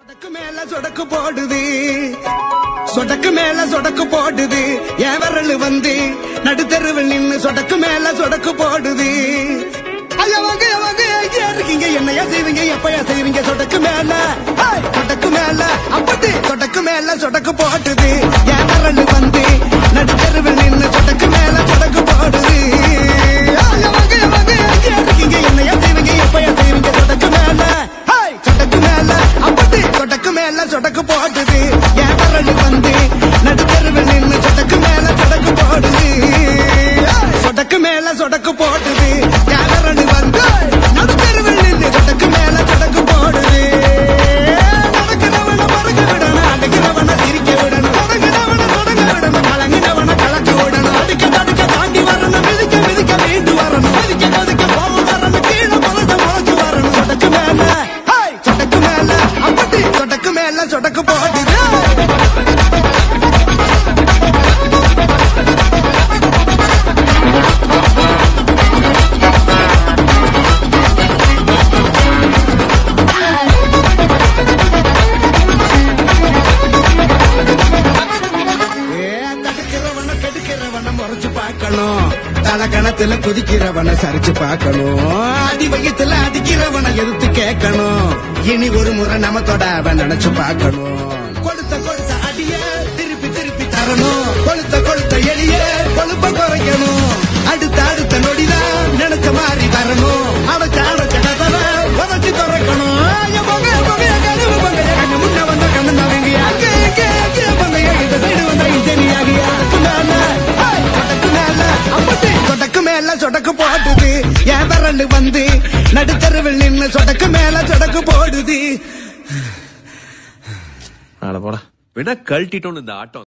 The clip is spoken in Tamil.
சொடக்கு மேல சொடக்கு போடுது சொடக்கு மேல சொடக்கு போடுது என் விரல் வந்து நடுத்தெருவில் நின்னு சொடக்கு மேல சொடக்கு போடுது ஐயா வாங்க வாங்க எங்கேயா இருக்கீங்க என்னையா செய்வீங்க எப்பயா செய்வீங்க சொடக்கு மேல ஹேய், சொடக்கு மேல அப்படி சொடக்கு மேல சொடக்கு போடுது என் விரல் வந்து நடுத்தெருவில் நின்னு சொடக்கு மேல சொடக்கு போடுது ஐயா வாங்க வாங்க எங்கேயா இருக்கீங்க என்னையா செய்வீங்க எப்பயா செய்வீங்க சொடக்கு மேல ஹேய், சொடக்கு மேல அப்படி சொடக்கு மேல சொடக்கு போடுது என் விரல் வந்து நடுத்தெருவில் நின்னு சொடக்கு மேல சொடக்கு போடுது ஏய், சொடக்கு மேல சொடக்கு போடுது என் விரல் வந்து நடுத்தெருவில் நின்னு சொடக்கு மேல சொடக்கு போடுது நடக்கிறவன மறக்க விடணும் அடிக்கிறவன சிரிக்க விடணும் தொடங்கினவன தொடங்க விடணும் கலங்கினவன கலக்க விடணும் அடிக்க தடுக்க தாண்டி வரணும் மிதிக்க மிதிக்க மீண்டு வரணும் மிதிக்க கொதிக்க போக வரணும் கீழே முளைச்ச முளைச்சு வரணும் சொடக்கு மேல ஹேய், சொடக்கு மேல அப்படி சொடக்கு மேல சொடக்கு போடுது ஏ, தடுக்கிறவன கெடுக்கிறவன முறைச்சு பார்க்கணும் தலக்கணத்துல குதிக்கிறவன சரிச்சு பார்க்கணும் அடி வயித்துல அடிக்கிறவன எதிர்த்து கேட்கணும் இனி ஒரு முறை நம்ம தொடாவ நினைச்சு பார்க்கணும் கொடுத்த கொடுத்த அடிய திருப்பி திருப்பி தரணும் கொளுத்த கொளுத்த எளிய கொழுப்ப குறைக்கணும் அடுத்த அடுத்த நொடிதான் நினைச்ச மாதிரி வரணும் அடைச்ச அடைச்ச கதவை உதச்சி திறக்கணும் என் பொங்க, என் பொங்க, என் கனவு பொங்க, என் கண்ணு முன்ன வந்த கண்ணு நவங்கியா அங்கே இங்கே அங்கே பொங்க, என் இந்த சைடு வந்த இன்ஜினியாகியா மேல ஹேய், சொடக்கு மேல அப்படி சொடக்கு மேல சொடக்கு போடுது என் விரல் வந்து நடுத்தருவில் நின்னு சொடக்கு மேல சொடக்கு போடுது அட போடா வேணா கழட்டிட்டோன்னு இந்த ஆட்டம்